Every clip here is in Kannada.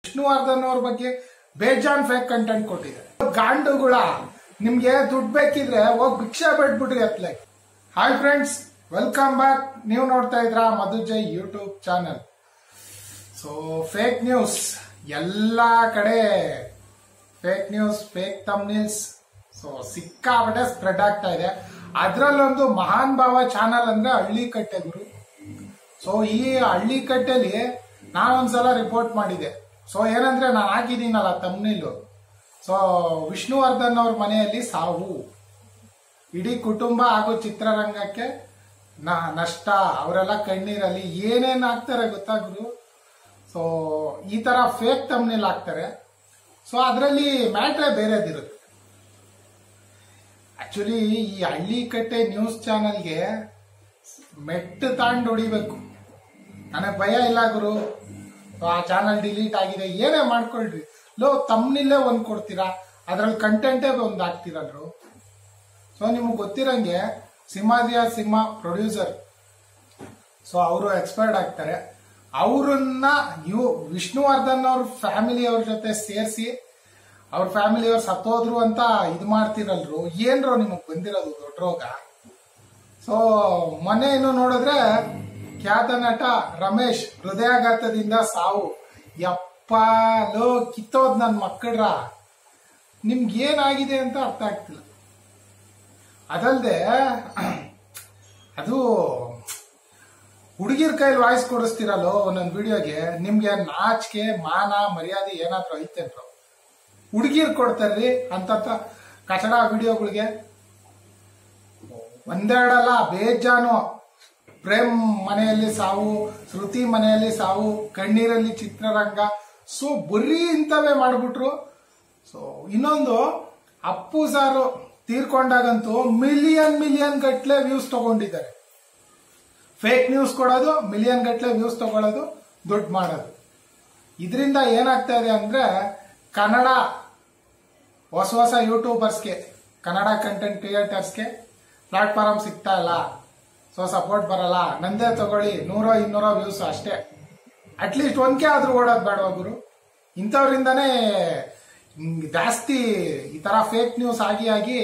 ವಿಷ್ಣುವರ್ಧನ್ ಅವ್ರ ಬಗ್ಗೆ ಬೇಜಾನ್ ಫೇಕ್ ಕಂಟೆಂಟ್ ಕೊಟ್ಟಿದ್ದಾರೆ ಗಾಂಡುಗಳ ನಿಮ್ಗೆ ದುಡ್ಡು ಬೇಕಿದ್ರೆ ಹೋಗಿ ಭಿಕ್ಷೆ ಬಿಟ್ಬಿಡ್ರಿ ಅತ್ಲೆ ಹಾಯ್ ಫ್ರೆಂಡ್ಸ್ ವೆಲ್ಕಮ್ ಬ್ಯಾಕ್ ನೀವು ನೋಡ್ತಾ ಇದ್ರ Madhu Jai YouTube channel so fake news ಎಲ್ಲಾ ಕಡೆ fake news fake thumbnails so ಸಿಕ್ಕಾಪಟ್ಟೆ ಸ್ಪ್ರೆಡ್ ಆಗ್ತಾ ಇದೆ ಅದ್ರಲ್ಲೊಂದು ಮಹಾನ್ ಭಾವ ಚಾನಲ್ ಅಂದ್ರೆ ಹಳ್ಳಿ ಕಟ್ಟೆ ಗುರು ಸೊ ಈ ಹಳ್ಳಿ ಕಟ್ಟೆಲಿ ನಾನೊಂದ್ಸಲ ರಿಪೋರ್ಟ್ ಮಾಡಿದೆ ಸೊ ಏನಂದ್ರೆ ನಾನು ಹಾಕಿದ್ದೀನಲ್ಲ ತಮ್ನಿಲ್ಲು ಸೊ ವಿಷ್ಣುವರ್ಧನ್ ಅವ್ರ ಮನೆಯಲ್ಲಿ ಸಾವು ಇಡೀ ಕುಟುಂಬ ಹಾಗೂ ಚಿತ್ರರಂಗಕ್ಕೆ ನ- ನಷ್ಟ ಅವರೆಲ್ಲ ಕಣ್ಣೀರಲ್ಲಿ ಏನೇನ್ ಹಾಕ್ತಾರೆ ಗೊತ್ತಾ ಗುರು ಸೊ ಈ ತರ ಫೇಕ್ ತಮ್ನಿಲ್ ಹಾಕ್ತಾರೆ ಸೊ ಅದರಲ್ಲಿ ಮ್ಯಾಟ್ರೇ ಬೇರೆದಿರುತ್ತೆ ಆಕ್ಚುಲಿ ಈ ಹಳ್ಳಿ ಕಟ್ಟೆ ನ್ಯೂಸ್ ಚಾನಲ್ಗೆ ಮೆಟ್ಟು ತಾಂಡ್ ಹೊಡಿಬೇಕು ನನಗೆ ಭಯ ಇಲ್ಲ ಗುರು ಆ ಚಾನಲ್ ಡಿಲೀಟ್ ಆಗಿದೆ ಏನೇ ಮಾಡ್ಕೊಳ್ರಿ ಲೋ ತಮ್ಮನಿಲ್ಲೇ ಒಂದ್ ಕೊಡ್ತೀರಾ ಅದ್ರಲ್ಲಿ ಕಂಟೆಂಟೇ ಒಂದು ಹಾಕ್ತೀರಲ್ರು ಸೊ ನಿಮ್ಗೆ ಗೊತ್ತಿರಂಗೆ ಸಿಂಹಾದಿಯ ಸಿಂಹ ಪ್ರೊಡ್ಯೂಸರ್ ಸೊ ಅವರು ಎಕ್ಸ್ಪೈರ್ಡ್ ಆಗ್ತಾರೆ ಅವರನ್ನ ಇವು ವಿಷ್ಣುವರ್ಧನ್ ಅವ್ರ ಫ್ಯಾಮಿಲಿ ಅವ್ರ ಜೊತೆ ಸೇರಿಸಿ ಅವ್ರ ಫ್ಯಾಮಿಲಿ ಅವ್ರು ಸತ್ತೋದ್ರು ಅಂತ ಇದು ಮಾಡ್ತಿರಲ್ರು ಏನ್ರೋ ನಿಮಗ್ ಬಂದಿರೋದು ದೊಡ್ಡ ರೋಗ ಸೊ ಮೊನ್ನೆ ಇನ್ನು ನೋಡಿದ್ರೆ ಖ್ಯಾತ ನಟ ರಮೇಶ್ ಹೃದಯಾಘಾತದಿಂದ ಸಾವು ಯಪ್ಪ ಲೋ ಕಿತ್ತೋದ್ ನನ್ ಮಕ್ಕಳ್ರ ನಿಮ್ಗೆ ಏನಾಗಿದೆ ಅಂತ ಅರ್ಥ ಆಗ್ತಿಲ್ಲ ಅದಲ್ದೆ ಅದು ಹುಡುಗಿರ್ ಕೈಲಿ ವಾಯ್ಸ್ ಕೊಡಿಸ್ತಿರಲ್ಲೋ ಒಂದೊಂದು ವಿಡಿಯೋಗೆ ನಿಮ್ಗೆ ನಾಚಿಕೆ ಮಾನ ಮರ್ಯಾದೆ ಏನಾದ್ರೂ ಐತೇನ್ರೋ ಹುಡುಗಿರ್ ಕೊಡ್ತಾರ್ರಿ ಅಂತ ಕಚಡ ವಿಡಿಯೋಗಳಿಗೆ ಒಂದೆರಡಲ್ಲ ಬೇಜಾನು ಪ್ರೇಮ್ ಮನೆಯಲ್ಲಿ ಸಾವು ಶ್ರುತಿ ಮನೆಯಲ್ಲಿ ಸಾವು ಕಣ್ಣೀರಲ್ಲಿ ಚಿತ್ರರಂಗ ಸೊ ಬರೀ ಇಂಥವೇ ಮಾಡ್ಬಿಟ್ರು ಸೊ ಇನ್ನೊಂದು ಅಪ್ಪು ಸಾರು ತೀರ್ಕೊಂಡಾಗಂತೂ ಮಿಲಿಯನ್ ಮಿಲಿಯನ್ ಗಟ್ಲೆ ವ್ಯೂಸ್ ತಗೊಂಡಿದ್ದಾರೆ ಫೇಕ್ ನ್ಯೂಸ್ ಕೊಡೋದು ಮಿಲಿಯನ್ ಗಟ್ಲೆ ವ್ಯೂಸ್ ತಗೊಳ್ಳೋದು ದುಡ್ಡು ಮಾಡೋದು ಇದರಿಂದ ಏನಾಗ್ತಾ ಇದೆ ಅಂದ್ರೆ ಕನ್ನಡ ಹೊಸ ಹೊಸ ಯೂಟ್ಯೂಬರ್ಸ್ಗೆ ಕನ್ನಡ ಕಂಟೆಂಟ್ ಕ್ರಿಯೇಟರ್ಸ್ಗೆ ಪ್ಲಾಟ್ಫಾರ್ಮ್ ಸಿಗ್ತಾ ಇಲ್ಲ ಸೊ ಸಪೋರ್ಟ್ ಬರಲ್ಲ ನಂದೇ ತಗೊಳ್ಳಿ ನೂರೋ ಇನ್ನೂರೋ ವ್ಯೂಸ್ ಅಷ್ಟೇ ಅಟ್ಲೀಸ್ಟ್ ಒಂದ್ಕೆ ಆದ್ರೂ ಓಡೋದ್ ಬೇಡವಾ ಗುರು ಇಂಥವ್ರಿಂದಾನೇ ಹಿಂಗ್ ಜಾಸ್ತಿ ಈ ತರ ಫೇಕ್ ನ್ಯೂಸ್ ಆಗಿ ಆಗಿ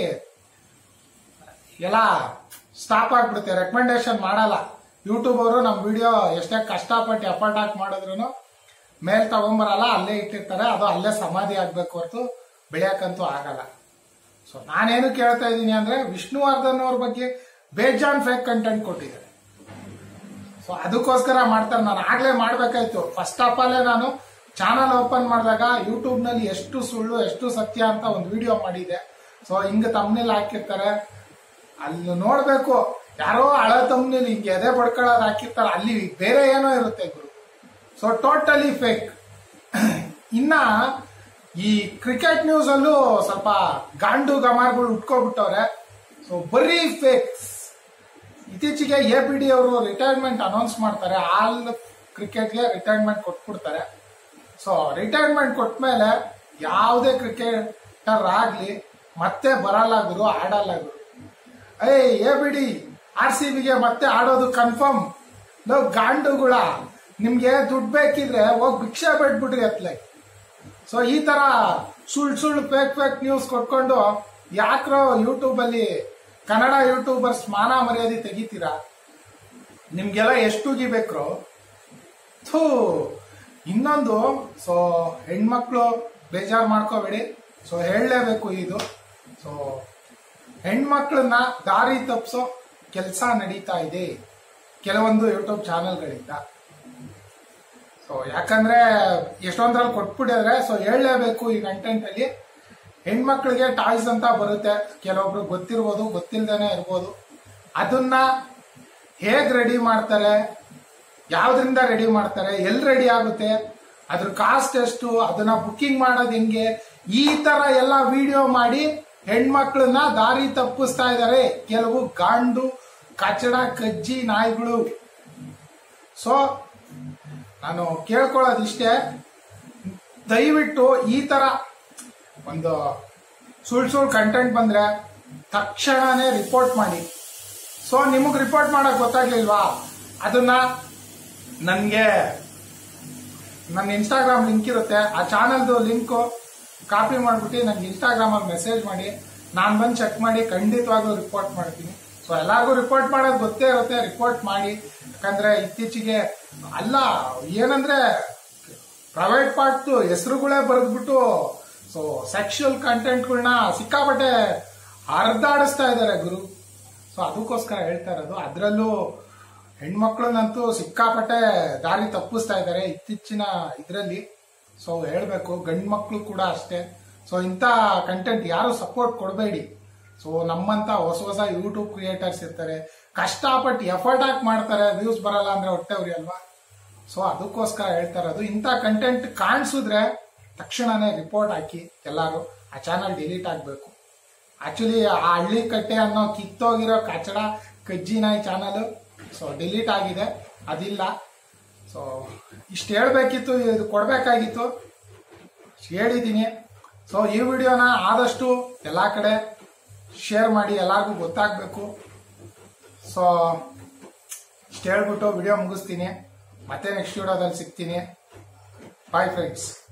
ಎಲ್ಲ ಸ್ಟಾಪ್ ಆಗ್ಬಿಡುತ್ತೆ ರೆಕಮೆಂಡೇಶನ್ ಮಾಡಲ್ಲ ಯೂಟ್ಯೂಬ್ ಅವರು ನಮ್ಮ ವಿಡಿಯೋ ಎಷ್ಟೇ ಕಷ್ಟಪಟ್ಟು ಎಫರ್ಟ್ ಹಾಕಿ ಮಾಡಿದ್ರು ಮೇಲ್ ತಗೊಂಬರಲ್ಲ ಅಲ್ಲೇ ಇಟ್ಟಿರ್ತಾರೆ ಅದು ಅಲ್ಲೇ ಸಮಾಧಿ ಆಗ್ಬೇಕು ಹೊರತು ಬೆಳೆಯಕ್ಕಂತೂ ಆಗಲ್ಲ ಸೊ ನಾನೇನು ಕೇಳ್ತಾ ಇದ್ದೀನಿ ಅಂದ್ರೆ ವಿಷ್ಣುವರ್ಧನ್ ಅವ್ರ ಬಗ್ಗೆ ಬೇಜಾನ್ ಫೇಕ್ ಕಂಟೆಂಟ್ ಕೊಟ್ಟಿದ್ದಾರೆ ಸೊ ಅದಕ್ಕೋಸ್ಕರ ಮಾಡ್ತಾರೆ ನಾನು ಆಗ್ಲೇ ಮಾಡ್ಬೇಕಾಯ್ತು ಫಸ್ಟ್ ಆಫ್ ಆಲೇ ನಾನು ಚಾನಲ್ ಓಪನ್ ಮಾಡಿದಾಗ ಯೂಟ್ಯೂಬ್ ನಲ್ಲಿ ಎಷ್ಟು ಸುಳ್ಳು ಎಷ್ಟು ಸತ್ಯ ಅಂತ ಒಂದು ವಿಡಿಯೋ ಮಾಡಿದೆ ಸೊ ಹಿಂಗ ತಮ್ಮನೇಲಿ ಹಾಕಿರ್ತಾರೆ ಅಲ್ಲಿ ನೋಡ್ಬೇಕು ಯಾರೋ ಹಳ ತಮ್ಮನೇಲಿ ಹಿಂಗೆ ಎದೆ ಬಡ್ಕೊಳ್ಳೋದು ಹಾಕಿರ್ತಾರೆ ಅಲ್ಲಿ ಬೇರೆ ಏನೋ ಇರುತ್ತೆ ಗುರು ಸೊ ಟೋಟಲಿ ಫೇಕ್ ಇನ್ನ ಈ ಕ್ರಿಕೆಟ್ ನ್ಯೂಸ್ ಅಲ್ಲೂ ಸ್ವಲ್ಪ ಗಾಂಡು ಗಮಾರ್ಗಳು ಉಟ್ಕೊಬಿಟ್ಟವ್ರೆ ಸೊ ಬರೀ ಫೇಕ್ಸ್ ಇತ್ತೀಚೆಗೆ ಎ ಪಿ ಡಿ ಅವರು ರಿಟೈರ್ಮೆಂಟ್ ಅನೌನ್ಸ್ ಮಾಡ್ತಾರೆ ಆಲ್ ಕ್ರಿಕೆಟ್ಗೆ ರಿಟೈರ್ಮೆಂಟ್ ಕೊಟ್ಬಿಡ್ತಾರೆ ಸೊ ರಿಟೈರ್ಮೆಂಟ್ ಕೊಟ್ಮೇಲೆ ಯಾವುದೇ ಕ್ರಿಕೆಟರ್ ಆಗ್ಲಿ ಮತ್ತೆ ಬರಲ್ಲ ಗುರು ಆಡಲ್ಲ ಗುರು ಏಯ್ ಎ ಬಿಡಿ ಆರ್ ಸಿ ಬಿಗೆ ಮತ್ತೆ ಆಡೋದು ಕನ್ಫರ್ಮ್ ಲೋ ಗಾಂಡುಗಳ ನಿಮ್ಗೆ ದುಡ್ಡು ಬೇಕಿದ್ರೆ ಹೋಗಿ ಭಿಕ್ಷೆ ಬಿಟ್ಬಿಡ್ರಿ ಅತ್ಲೆ ಸೊ ಈ ತರ ಸುಳ್ಳು ಸುಳ್ಳು ಫೇಕ್ ಫೇಕ್ ನ್ಯೂಸ್ ಕೊಟ್ಕೊಂಡು ಯಾಕ್ರೋ ಯೂಟ್ಯೂಬ್ ಅಲ್ಲಿ ಕನ್ನಡ ಯೂಟ್ಯೂಬರ್ಸ್ ಮಾನ ಮರ್ಯಾದೆ ತೆಗಿತೀರಾ ನಿಮ್ಗೆಲ್ಲ ಎಷ್ಟು ಉಗಿಬೇಕ್ರೋ ಥೂ ಇನ್ನೊಂದು ಸೊ ಹೆಣ್ಮಕ್ಳು ಬೇಜಾರು ಮಾಡ್ಕೋಬೇಡಿ ಸೊ ಹೇಳಲೇಬೇಕು ಇದು ಸೊ ಹೆಣ್ಮಕ್ಳನ್ನ ದಾರಿ ತಪ್ಪಿಸೋ ಕೆಲಸ ನಡೀತಾ ಇದೆ ಕೆಲವೊಂದು ಯೂಟ್ಯೂಬ್ ಚಾನೆಲ್ಗಳಿಂದ ಸೊ ಯಾಕಂದ್ರೆ ಎಷ್ಟೊಂದ್ರಲ್ಲಿ ಕೊಟ್ಬಿಟ್ಟಿದ್ರೆ ಸೊ ಹೇಳಲೇಬೇಕು ಈ ಕಂಟೆಂಟ್ ಅಲ್ಲಿ ಹೆಣ್ಮಕ್ಳಿಗೆ ಟಾಯ್ಸ್ ಅಂತ ಬರುತ್ತೆ ಕೆಲವೊಬ್ರು ಗೊತ್ತಿರ್ಬೋದು ಗೊತ್ತಿಲ್ದೇನೆ ಇರ್ಬೋದು ಅದನ್ನ ಹೇಗ್ ರೆಡಿ ಮಾಡ್ತಾರೆ ಯಾವ್ದ್ರಿಂದ ರೆಡಿ ಮಾಡ್ತಾರೆ ಎಲ್ಲಿ ರೆಡಿ ಆಗುತ್ತೆ ಅದ್ರ ಕಾಸ್ಟ್ ಎಷ್ಟು ಅದನ್ನ ಬುಕ್ಕಿಂಗ್ ಮಾಡೋದು ಹೆಂಗೆ ಈ ತರ ಎಲ್ಲ ವಿಡಿಯೋ ಮಾಡಿ ಹೆಣ್ಮಕ್ಳನ್ನ ದಾರಿ ತಪ್ಪಿಸ್ತಾ ಇದ್ದಾರೆ ಕೆಲವು ಗಾಂಡು ಕಚಡ ಕಜ್ಜಿ ನಾಯಿಗಳು ಸೊ ನಾನು ಕೇಳ್ಕೊಳ್ಳೋದಿಷ್ಟೇ ದಯವಿಟ್ಟು ಈ ತರ ಒಂದು ಸುಳ್ ಸುಳ್ ಕಂಟೆಂಟ್ ಬಂದ್ರೆ ತಕ್ಷಣನೇ ರಿಪೋರ್ಟ್ ಮಾಡಿ ಸೊ ನಿಮಗ್ ರಿಪೋರ್ಟ್ ಮಾಡಕ್ ಗೊತ್ತಾಗ್ಲಿಲ್ವಾ ಅದನ್ನ ನನ್ಗೆ ನನ್ನ ಇನ್ಸ್ಟಾಗ್ರಾಮ್ ಲಿಂಕ್ ಇರುತ್ತೆ ಆ ಚಾನಲ್ದು ಲಿಂಕು ಕಾಪಿ ಮಾಡ್ಬಿಟ್ಟು ನಂಗೆ ಇನ್ಸ್ಟಾಗ್ರಾಮ್ ಅಲ್ಲಿ ಮೆಸೇಜ್ ಮಾಡಿ ನಾನು ಬಂದು ಚೆಕ್ ಮಾಡಿ ಖಂಡಿತವಾಗ್ಲೂ ರಿಪೋರ್ಟ್ ಮಾಡ್ತೀನಿ ಸೊ ಎಲ್ಲಾರ್ಗೂ ರಿಪೋರ್ಟ್ ಮಾಡೋದು ಗೊತ್ತೇ ಇರುತ್ತೆ ರಿಪೋರ್ಟ್ ಮಾಡಿ ಯಾಕಂದ್ರೆ ಇತ್ತೀಚೆಗೆ ಅಲ್ಲ ಏನಂದ್ರೆ ಪ್ರೈವೇಟ್ ಪಾರ್ಟ್ ಹೆಸರುಗಳೇ ಬರೆದ್ಬಿಟ್ಟು ಸೊ ಸೆಕ್ಷುವಲ್ ಕಂಟೆಂಟ್ಗಳನ್ನ ಸಿಕ್ಕಾಪಟ್ಟೆ ಹರಿದಾಡಿಸ್ತಾ ಇದ್ದಾರೆ ಗುರು ಸೊ ಅದಕ್ಕೋಸ್ಕರ ಹೇಳ್ತಾ ಇರೋದು ಅದರಲ್ಲೂ ಹೆಣ್ಮಕ್ಳನ್ನಂತೂ ಸಿಕ್ಕಾಪಟ್ಟೆ ದಾರಿ ತಪ್ಪಿಸ್ತಾ ಇದ್ದಾರೆ ಇತ್ತೀಚಿನ ಇದರಲ್ಲಿ ಸೊ ಹೇಳ್ಬೇಕು ಗಂಡು ಮಕ್ಕಳು ಕೂಡ ಅಷ್ಟೇ ಸೊ ಇಂಥ ಕಂಟೆಂಟ್ ಯಾರು ಸಪೋರ್ಟ್ ಕೊಡಬೇಡಿ ಸೊ ನಮ್ಮಂತ ಹೊಸ ಹೊಸ ಯೂಟ್ಯೂಬ್ ಕ್ರಿಯೇಟರ್ಸ್ ಇರ್ತಾರೆ ಕಷ್ಟಪಟ್ಟು ಎಫರ್ಟ್ ಹಾಕಿ ಮಾಡ್ತಾರೆ ವ್ಯೂಸ್ ಬರಲ್ಲ ಅಂದ್ರೆ ಹೊಟ್ಟೆ ಉರಿ ಅಲ್ವಾ ಸೊ ಅದಕ್ಕೋಸ್ಕರ ಹೇಳ್ತಾ ಇರೋದು ಇಂಥ ಕಂಟೆಂಟ್ ಕಾಣಿಸಿದ್ರೆ ತಕ್ಷಣನೇ ರಿಪೋರ್ಟ್ ಹಾಕಿ ಎಲ್ಲರೂ ಆ ಚಾನಲ್ ಡಿಲೀಟ್ ಆಗಬೇಕು ಆಕ್ಚುಲಿ ಆ ಹಳ್ಳಿ ಕಟ್ಟೆ ಅನ್ನೋ ಕಿತ್ತೋಗಿರೋ ಕಚಡ ಕಜ್ಜಿ ನಾಯಿ ಚಾನಲ್ ಸೊ ಡಿಲೀಟ್ ಆಗಿದೆ ಅದಿಲ್ಲ ಸೊ ಇಷ್ಟು ಹೇಳ್ಬೇಕಿತ್ತು ಇದು ಕೊಡ್ಬೇಕಾಗಿತ್ತು ಹೇಳಿದ್ದೀನಿ ಸೊ ಈ ವಿಡಿಯೋನ ಆದಷ್ಟು ಎಲ್ಲ ಕಡೆ ಶೇರ್ ಮಾಡಿ ಎಲ್ಲರಿಗೂ ಗೊತ್ತಾಗಬೇಕು ಸೊ ಇಷ್ಟು ಹೇಳ್ಬಿಟ್ಟು ವಿಡಿಯೋ ಮುಗಿಸ್ತೀನಿ ಮತ್ತೆ ನೆಕ್ಸ್ಟ್ ವಿಡಿಯೋದಲ್ಲಿ ಸಿಗ್ತೀನಿ ಬಾಯ್ ಫ್ರೆಂಡ್ಸ್